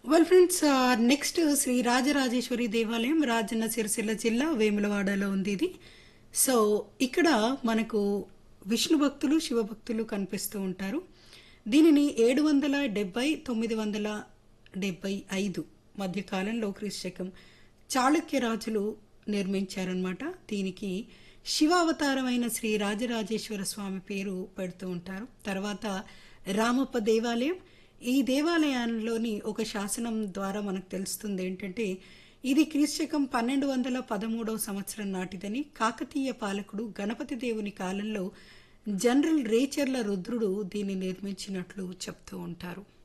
well friends next Shri Rajarajeshwari దేవాలయం రాజన్న సిరిసిల్ల జిల్లా వేములవాడలో ఉంది ఇది సో ఇక్కడ మనకు విష్ణు భక్తులు శివ భక్తులు కనిపిస్తూ ఉంటారు దీనిని ఏడు వందల డెబ్బై తొమ్మిది వందల డెబ్బై ఐదు మధ్య కాలంలో క్రీస్తకం చాళుక్య రాజులు నిర్మించారనమాట దీనికి శివావతారమైన శ్రీ రాజరాజేశ్వర స్వామి పేరు పెడుతూ ఉంటారు తర్వాత రామప్ప దేవాలయం ఈ దేవాలయంలోని ఒక శాసనం ద్వారా మనకు తెలుస్తుంది ఏంటంటే ఇది క్రీస్తకం పన్నెండు వందల పదమూడవ సంవత్సరం నాటిదని కాకతీయ పాలకుడు గణపతి దేవుని కాలంలో జనరల్ రేచర్ల రుద్రుడు దీన్ని నిర్మించినట్లు చెప్తూ ఉంటారు